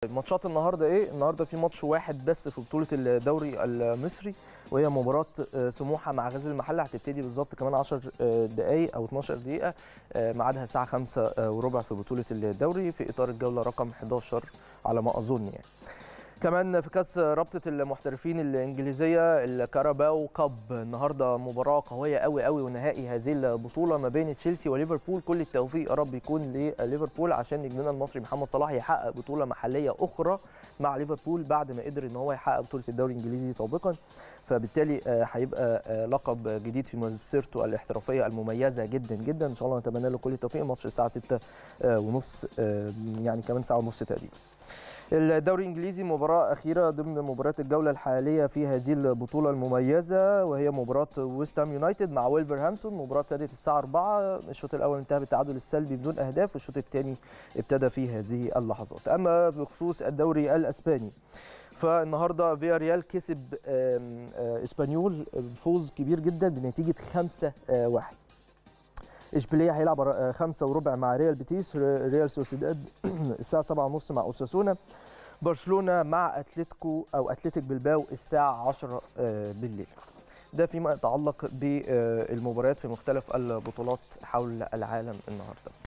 ماتشات النهارده ايه؟ النهارده في ماتش واحد بس في بطوله الدوري المصري وهي مباراه سموحه مع غزل المحله هتبتدي بالظبط كمان 10 دقائق او 12 دقيقه ميعادها الساعه 5 وربع في بطوله الدوري في اطار الجوله رقم 11 على ما اظن يعني. كمان في كاس رابطه المحترفين الانجليزيه الكاراباو كاب النهارده مباراه قويه قوي قوي ونهائي هذه البطوله ما بين تشيلسي وليفربول كل التوفيق يا رب يكون لليفربول عشان نجمنا المصري محمد صلاح يحقق بطوله محليه اخرى مع ليفربول بعد ما قدر ان هو يحقق بطوله الدوري الانجليزي سابقا فبالتالي هيبقى لقب جديد في مسيرته الاحترافيه المميزه جدا جدا ان شاء الله نتمنى له كل التوفيق الماتش الساعه 6 ونص يعني كمان ساعه ونص تقريبا الدوري الانجليزي مباراه اخيره ضمن مباريات الجوله الحاليه في هذه البطوله المميزه وهي مباراه ويست هام يونايتد مع ويلفرهامبتون مباراه ابتدت الساعه 4 الشوط الاول انتهى بالتعادل السلبي بدون اهداف والشوط الثاني ابتدى في هذه اللحظات اما بخصوص الدوري الاسباني فالنهارده فيا ريال كسب اسبانيول فوز كبير جدا بنتيجه 5 1 اشبيليه هيلعب خمسة وربع مع ريال بيتيس ريال سوسيداد الساعه 7 ونص مع اوساسونا برشلونه مع اتلتيكو او اتلتيك بلباو الساعه 10 بالليل ده فيما يتعلق بالمباريات في مختلف البطولات حول العالم النهارده